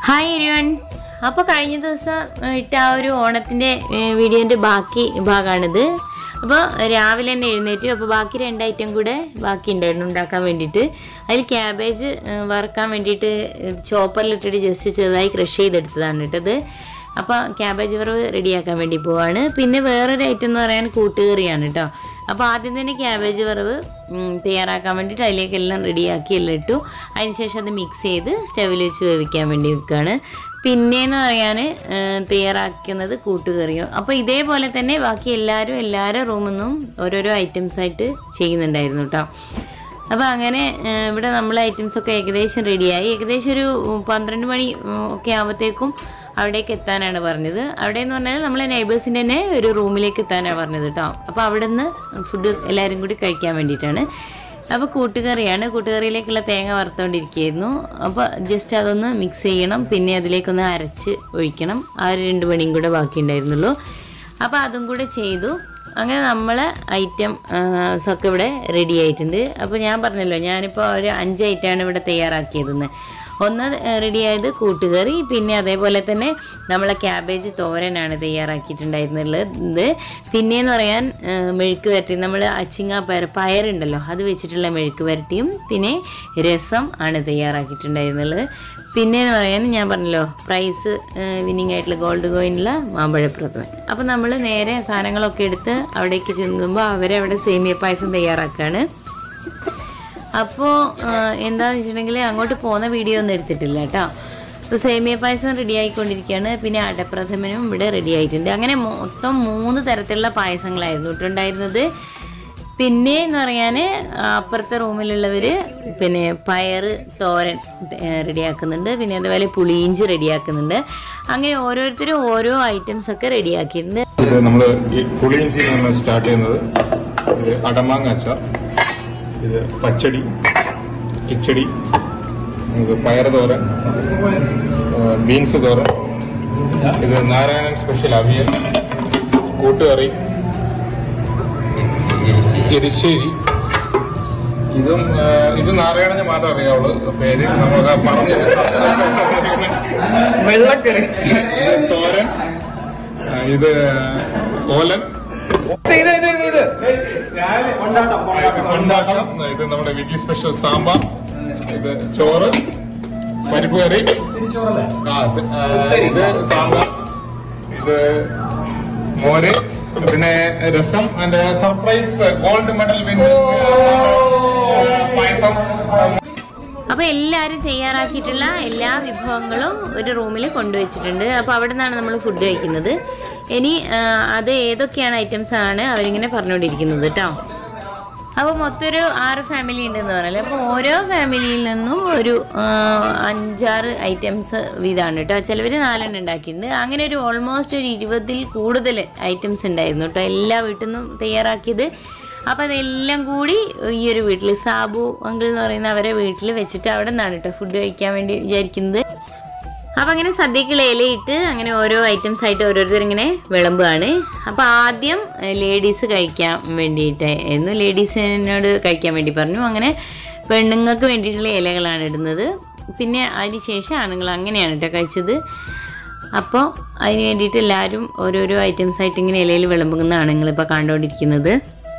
hi everyone അപ്പോൾ കഴിഞ്ഞ ദിവസം ഏഹ്, ഇട്ട ആ ഒരു ഓണത്തിൻ്റെ വീഡിയോൻ്റെ ബാക്കി ഭാഗമാണിത് അപ്പോൾ രാവിലെ തന്നെ എഴുന്നേറ്റു അപ്പോൾ ബാക്കി രണ്ട് ഐറ്റം കൂടെ ബാക്കി ഉണ്ടായിരുന്നു ഉണ്ടാക്കാൻ വേണ്ടിയിട്ട് അതിൽ ക്യാബേജ് ഏഹ്, വറുക്കാൻ വേണ്ടിയിട്ട് ചോപ്പറിലിട്ടിട്ട് ജസ്റ്റ് ചെറുതായി ക്രഷ് ചെയ്തെടുത്തതാണ് കേട്ടത് അപ്പോൾ ക്യാബേജ് വറവ് റെഡിയാക്കാൻ വേണ്ടി പോവാണ് പിന്നെ വേറൊരു ഐറ്റം എന്ന് പറയാൻ കൂട്ടുകറിയാണ് കേട്ടോ അപ്പോൾ ആദ്യം തന്നെ ക്യാബേജ് വറവ് ഉം, തയ്യാറാക്കാൻ വേണ്ടിയിട്ട് അതിലേക്ക് എല്ലാം റെഡിയാക്കി എല്ലാം ഇട്ടു അതിനുശേഷം അത് മിക്സ് ചെയ്ത് സ്റ്റവിൽ വെച്ച് വേവിക്കാൻ വേണ്ടി വെക്കുകയാണ് പിന്നെയെന്ന് പറയാൻ തയ്യാറാക്കുന്നത് കൂട്ടുകറിയോ അപ്പോൾ ഇതേപോലെ തന്നെ ബാക്കി എല്ലാവരും എല്ലാവരും റൂമിൽ നിന്നും ഓരോരോ ഐറ്റംസ് ആയിട്ട് ചെയ്യുന്നുണ്ടായിരുന്നു കേട്ടോ അപ്പോൾ അങ്ങനെ ആ, ഇവിടെ നമ്മളെ ഐറ്റംസൊക്കെ ഏകദേശം റെഡിയായി ഏകദേശം ഒരു ഉം, പന്ത്രണ്ട് മണി ഉം, ഒക്കെ ആകുമ്പോഴത്തേക്കും അവിടേക്ക് എത്താനാണ് പറഞ്ഞത് അവിടെ എന്ന് പറഞ്ഞാൽ നമ്മളെ നൈബേഴ്സിൻ്റെ തന്നെ ഒരു റൂമിലേക്ക് എത്താനാണ് പറഞ്ഞത് കേട്ടോ അപ്പോൾ അവിടെ നിന്ന് ഫുഡ് എല്ലാവരും കൂടി കഴിക്കാൻ വേണ്ടിയിട്ടാണ് അപ്പോൾ കൂട്ടുകറിയാണ് കൂട്ടുകറിയിലേക്കുള്ള തേങ്ങ വറുത്തുകൊണ്ടിരിക്കുകയായിരുന്നു അപ്പോൾ ജസ്റ്റ് അതൊന്ന് മിക്സ് ചെയ്യണം പിന്നെ അതിലേക്കൊന്ന് അരച്ച് ഒഴിക്കണം ആ ഒരു രണ്ട് മണിയും കൂടെ ബാക്കി ഉണ്ടായിരുന്നുള്ളൂ അപ്പോൾ അതും കൂടെ ചെയ്തു അങ്ങനെ നമ്മളെ ഐറ്റം ഒക്കെ ഇവിടെ റെഡി ആയിട്ടുണ്ട് അപ്പോൾ ഞാൻ പറഞ്ഞല്ലോ ഞാനിപ്പോൾ ഒരു അഞ്ച് ഐറ്റമാണ് ഇവിടെ തയ്യാറാക്കിയതെന്ന് ഒന്ന് റെഡി ആയത് കൂട്ടുകറി പിന്നെ അതേപോലെ തന്നെ നമ്മളെ ക്യാബേജ് തോരനാണ് തയ്യാറാക്കിയിട്ടുണ്ടായിരുന്നുള്ളത് ഇത് പിന്നെയെന്ന് പറയാൻ ആ, മെഴുക്ക് വരട്ടി നമ്മൾ അച്ചിങ്ങ പയർ പയറുണ്ടല്ലോ അത് വെച്ചിട്ടുള്ള മെഴുക്ക് വരട്ടിയും പിന്നെ രസം ആണ് തയ്യാറാക്കിയിട്ടുണ്ടായിരുന്നുള്ളത് പിന്നെ എന്ന് പറയാൻ ഞാൻ പറഞ്ഞല്ലോ പ്രൈസ് വിന്നിങ് ആയിട്ടുള്ള ഗോൾഡ് കോയിനുള്ള മാമ്പഴപ്രഥമൻ അപ്പോൾ നമ്മൾ നേരെ സാധനങ്ങളൊക്കെ എടുത്ത് അവിടേക്ക് ചെല്ലുമ്പോൾ അവരവിടെ സേമിയ പായസം തയ്യാറാക്കുകയാണ് അപ്പോൾ എന്താണെന്ന് വെച്ചിട്ടുണ്ടെങ്കിൽ അങ്ങോട്ട് പോകുന്ന വീഡിയോ ഒന്നും എടുത്തിട്ടില്ല കേട്ടോ അപ്പോൾ സേമിയ പായസം റെഡി ആയിക്കൊണ്ടിരിക്കുകയാണ് പിന്നെ അടപ്രഥമനും ഇവിടെ റെഡി ആയിട്ടുണ്ട് അങ്ങനെ മൊത്തം മൂന്ന് തരത്തിലുള്ള പായസങ്ങളായിരുന്നു ഇട്ടുണ്ടായിരുന്നത് പിന്നെ എന്ന് പറയാൻ അപ്പുറത്തെ റൂമിലുള്ളവർ പിന്നെ പയറ് തോരൻ റെഡിയാക്കുന്നുണ്ട് പിന്നെ അതുപോലെ പുളിയിഞ്ചി റെഡിയാക്കുന്നുണ്ട് അങ്ങനെ ഓരോരുത്തരും ഓരോ ഐറ്റംസ് ഒക്കെ റെഡിയാക്കിയിട്ടുണ്ട് ഇത് നമ്മൾ ഈ പുളിയിഞ്ചി നമ്മൾ സ്റ്റാർട്ട് ചെയ്യുന്നത് ഇത് അടമാങ്ങ അച്ചാർ ഇത് പച്ചടി കിച്ചടി ഇത് പയർ തോരൻ ആ, ബീൻസ് തോരൻ ഇത് നാരായണൻ സ്പെഷ്യൽ അവിയൽ കൂട്ടുകറി എരിശ്ശേരി ഇതും ആ, ഇത് നാരായണന് മാത്രമേ അറിയാവുള്ളൂ പേര് നമുക്ക് പറഞ്ഞു വെള്ളക്കറി ഇത് തോരൻ ആ, ഇത് ഓലൻ ഇത് ഇത് ഇത് ഇത് കൊണ്ടാട്ടം കൊണ്ടാട്ടം ഇത് നമ്മുടെ വീട്ടിൽ സ്പെഷ്യൽ സാമ്പാർ ഇത് ചോറ് പരിപ്പ് കറി ആ, ഇത്, ആ, ഇത് സാമ്പാർ ഇത് മോര് പിന്നെ രസം and surprise gold medal win പായസം അപ്പോൾ എല്ലാവരും തയ്യാറാക്കിയിട്ടുള്ള എല്ലാ വിഭവങ്ങളും ഒരു റൂമിൽ കൊണ്ടുവച്ചിട്ടുണ്ട് അപ്പോൾ അവിടെ നിന്നാണ് നമ്മൾ ഫുഡ് കഴിക്കുന്നത് ഇനി ആ, അത് ഏതൊക്കെയാണ് ഐറ്റംസ് ആണ് അവരിങ്ങനെ പറഞ്ഞുകൊണ്ടിരിക്കുന്നത് കേട്ടോ അപ്പോൾ മൊത്തം ഒരു ആറ് ഫാമിലി ഉണ്ടെന്ന് പറഞ്ഞാൽ അപ്പോൾ ഓരോ ഫാമിലിയിൽ നിന്നും ഒരു ആ, അഞ്ചാറ് ഐറ്റംസ് വീതമാണ് കേട്ടോ ചിലവർ നാലെണ്ണം ഉണ്ടാക്കിയിട്ടുണ്ട് അങ്ങനെ ഒരു ഓൾമോസ്റ്റ് ഒരു ഇരുപതിൽ കൂടുതൽ ഐറ്റംസ് ഉണ്ടായിരുന്നു കേട്ടോ എല്ലാ വീട്ടിൽ നിന്നും തയ്യാറാക്കിയത് അപ്പോൾ അതെല്ലാം കൂടി ഈ ഒരു വീട്ടിൽ സാബു അങ്കിൾ എന്ന് പറയുന്ന അവരെ വീട്ടിൽ വെച്ചിട്ട് അവിടെ നിന്നാണ് കേട്ടോ ഫുഡ് കഴിക്കാൻ വേണ്ടി വിചാരിക്കുന്നത് അപ്പം അങ്ങനെ സദ്യക്കുള്ള ഇലയിട്ട് അങ്ങനെ ഓരോ ഐറ്റംസ് ആയിട്ട് ഓരോരുത്തർ ഇങ്ങനെ വിളമ്പുകയാണ് അപ്പം ആദ്യം ലേഡീസ് കഴിക്കാൻ വേണ്ടിയിട്ടായിരുന്നു ലേഡീസിനോട് കഴിക്കാൻ വേണ്ടി പറഞ്ഞു അങ്ങനെ പെണ്ണുങ്ങൾക്ക് വേണ്ടിയിട്ടുള്ള ഇലകളാണ് ഇടുന്നത് പിന്നെ അതിന് ശേഷം ആണുങ്ങൾ അങ്ങനെയാണ് കേട്ടോ കഴിച്ചത് അപ്പോൾ അതിന് വേണ്ടിയിട്ട് എല്ലാവരും ഓരോരോ ഐറ്റംസ് ആയിട്ട് ഇങ്ങനെ ഇലയിൽ വിളമ്പുന്നതാണ് നിങ്ങളിപ്പോൾ കണ്ടുകൊണ്ടിരിക്കുന്നത്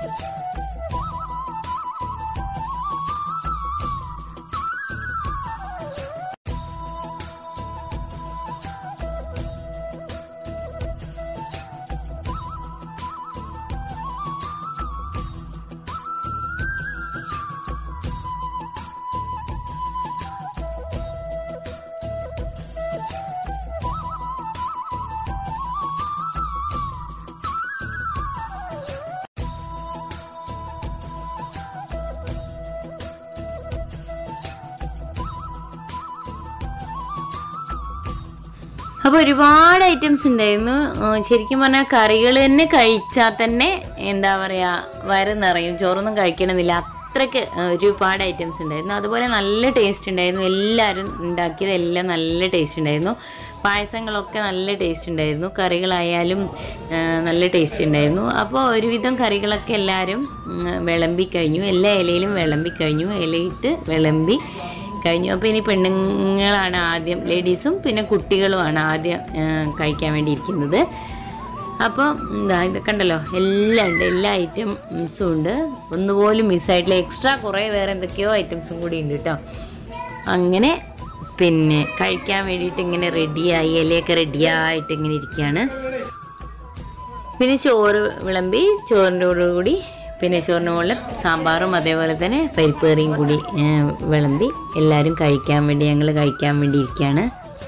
അപ്പോൾ ഒരുപാട് ഐറ്റംസ് ഉണ്ടായിരുന്നു ഉം, ശരിക്കും പറഞ്ഞാൽ കറികൾ തന്നെ കഴിച്ചാൽ തന്നെ എന്താ പറയുക വയറ് നിറയും ചോറൊന്നും കഴിക്കണമെന്നില്ല അത്രയ്ക്ക് ഒരുപാട് ഐറ്റംസ് ഉണ്ടായിരുന്നു അതുപോലെ നല്ല ടേസ്റ്റ് ഉണ്ടായിരുന്നു എല്ലാവരും ഉണ്ടാക്കിയത് എല്ലാം നല്ല ടേസ്റ്റ് ഉണ്ടായിരുന്നു പായസങ്ങളൊക്കെ നല്ല ടേസ്റ്റ് ഉണ്ടായിരുന്നു കറികളായാലും ആ, നല്ല ടേസ്റ്റ് ഉണ്ടായിരുന്നു അപ്പോൾ ഒരുവിധം കറികളൊക്കെ എല്ലാവരും ഉം, വിളമ്പി കഴിഞ്ഞു എല്ലാ ഇലയിലും വിളമ്പി കഴിഞ്ഞു ഇലയിട്ട് വിളമ്പി കഴിഞ്ഞു അപ്പോൾ ഇനി പെണ്ണുങ്ങളാണ് ആദ്യം ലേഡീസും പിന്നെ കുട്ടികളുമാണ് ആദ്യം ആ, കഴിക്കാൻ വേണ്ടി ഇരിക്കുന്നത് അപ്പോൾ എന്താ ഇതൊക്കെ ഉണ്ടല്ലോ എല്ലാം ഉണ്ട് എല്ലാ ഐറ്റംസും ഉണ്ട് ഒന്നുപോലും മിസ്സായിട്ടില്ല എക്സ്ട്രാ കുറേ വേറെ എന്തൊക്കെയോ ഐറ്റംസും കൂടി ഉണ്ട് കേട്ടോ അങ്ങനെ പിന്നെ കഴിക്കാൻ വേണ്ടിയിട്ട് ഇങ്ങനെ റെഡിയായി ഇലയൊക്കെ റെഡിയായിട്ട് ഇങ്ങനെ ഇരിക്കുകയാണ് പിന്നെ ചോറ് വിളമ്പി ചോറിൻ്റെ കൂടി പിന്നെ ചോറിന് മുകളിൽ സാമ്പാറും അതേപോലെ തന്നെ പരിപ്പ് കറിയും കൂടി ഏ, വിളമ്പി എല്ലാവരും കഴിക്കാൻ വേണ്ടി ഞങ്ങൾ കഴിക്കാൻ വേണ്ടി ഇരിക്കുകയാണ്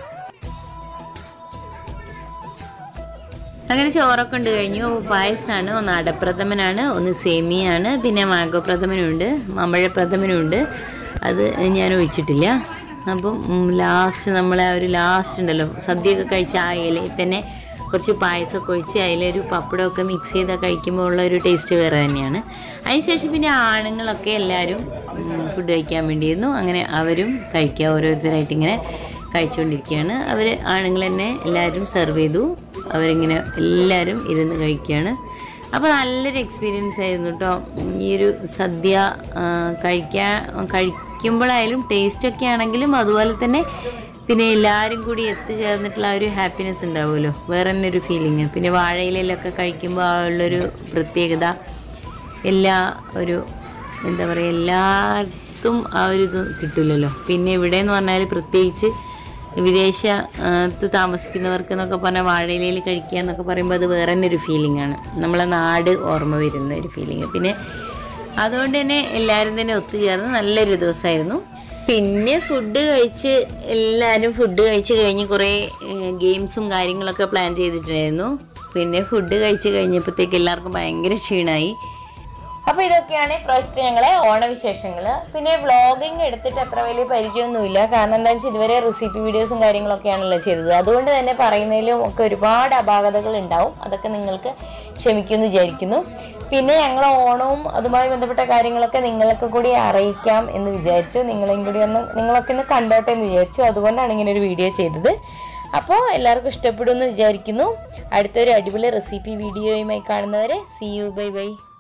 അങ്ങനെ ചോറൊക്കെ ഉണ്ട് കഴിഞ്ഞു പായസമാണ് ഒന്ന് അടപ്രഥമനാണ് ഒന്ന് സേമിയാണ് പിന്നെ മാംഗോ പ്രഥമനുണ്ട് മാമ്പഴ പ്രഥമനുണ്ട് അത് ഞാൻ ഒഴിച്ചിട്ടില്ല അപ്പം ലാസ്റ്റ് നമ്മളെ ആ ഒരു ലാസ്റ്റ് ഉണ്ടല്ലോ സദ്യയൊക്കെ കഴിച്ച ആ ഇലയിൽ തന്നെ കുറച്ച് പായസമൊക്കെ ഒഴിച്ച് അതിലൊരു പപ്പടമൊക്കെ മിക്സ് ചെയ്താൽ കഴിക്കുമ്പോൾ ഉള്ള ഒരു ടേസ്റ്റ് വേറെ തന്നെയാണ് അതിനുശേഷം പിന്നെ ആണുങ്ങളൊക്കെ എല്ലാവരും ഫുഡ് കഴിക്കാൻ വേണ്ടിയിരുന്നു അങ്ങനെ അവരും കഴിക്കുക ഓരോരുത്തരായിട്ട് ഇങ്ങനെ കഴിച്ചുകൊണ്ടിരിക്കുകയാണ് അവർ ആണുങ്ങൾ തന്നെ എല്ലാവരും സെർവ് ചെയ്തു അവരിങ്ങനെ എല്ലാവരും ഇരുന്ന് കഴിക്കുകയാണ് അപ്പോൾ നല്ലൊരു എക്സ്പീരിയൻസ് ആയിരുന്നു കേട്ടോ ഈ ഒരു സദ്യ ആ, കഴിക്കാൻ കഴിക്കുമ്പോഴായാലും ടേസ്റ്റൊക്കെ ആണെങ്കിലും അതുപോലെ തന്നെ പിന്നെ എല്ലാവരും കൂടി എത്തിച്ചേർന്നിട്ടുള്ള ആ ഒരു ഹാപ്പിനെസ് ഉണ്ടാവുമല്ലോ വേറെ തന്നെ ഒരു ഫീലിങ് പിന്നെ വാഴയിലൊക്കെ കഴിക്കുമ്പോൾ ആ ഉള്ളൊരു പ്രത്യേകത എല്ലാ ഒരു എന്താ പറയുക എല്ലായിടത്തും ആ ഒരു ഇത് കിട്ടില്ലല്ലോ പിന്നെ ഇവിടെ എന്ന് പറഞ്ഞാൽ പ്രത്യേകിച്ച് വിദേശത്ത് താമസിക്കുന്നവർക്ക് എന്നൊക്കെ പറഞ്ഞാൽ വാഴയിലയിൽ കഴിക്കുക എന്നൊക്കെ പറയുമ്പോൾ അത് വേറെ തന്നെ ഒരു ഫീലിംഗ് ആണ് നമ്മളെ നാട് ഓർമ്മ വരുന്ന ഒരു ഫീലിംഗ് പിന്നെ അതുകൊണ്ട് തന്നെ എല്ലാവരും തന്നെ ഒത്തുചേർന്ന് നല്ലൊരു ദിവസമായിരുന്നു പിന്നെ ഫുഡ് കഴിച്ച് എല്ലാവരും ഫുഡ് കഴിച്ച് കഴിഞ്ഞ് കുറേ ഗെയിംസും കാര്യങ്ങളൊക്കെ പ്ലാൻ ചെയ്തിട്ടുണ്ടായിരുന്നു പിന്നെ ഫുഡ് കഴിച്ച് കഴിഞ്ഞപ്പോഴത്തേക്ക് എല്ലാവർക്കും ഭയങ്കര ക്ഷീണമായി അപ്പോൾ ഇതൊക്കെയാണ് ഇപ്രാവശ്യത്തെ ഞങ്ങളെ ഓണവിശേഷങ്ങൾ പിന്നെ വ്ളോഗിങ് എടുത്തിട്ട് അത്ര വലിയ പരിചയമൊന്നുമില്ല കാരണം എന്താണെന്ന് വെച്ചാൽ ഇതുവരെ റെസിപ്പി വീഡിയോസും കാര്യങ്ങളൊക്കെയാണല്ലോ ചെയ്തത് അതുകൊണ്ട് തന്നെ പറയുന്നതിലും ഒക്കെ ഒരുപാട് അപാകതകൾ ഉണ്ടാവും അതൊക്കെ നിങ്ങൾക്ക് ക്ഷമിക്കുമെന്ന് വിചാരിക്കുന്നു പിന്നെ ഞങ്ങൾ ഓണവും അതുമായി ബന്ധപ്പെട്ട കാര്യങ്ങളൊക്കെ നിങ്ങൾക്ക് കൂടി അറിയിക്കാം എന്ന് വിചാരിച്ചു നിങ്ങളെയും കൂടി ഒന്ന് നിങ്ങളൊക്കെ ഒന്ന് കണ്ടോട്ടെ എന്ന് വിചാരിച്ചു അതുകൊണ്ടാണ് ഇങ്ങനെ ഒരു വീഡിയോ ചെയ്തത് അപ്പോൾ എല്ലാവർക്കും ഇഷ്ടപ്പെടുമെന്ന് വിചാരിക്കുന്നു അടുത്തൊരു അടിപൊളി റെസിപ്പി വീഡിയോയുമായി കാണുന്നവരെ സി യു ബൈ ബൈ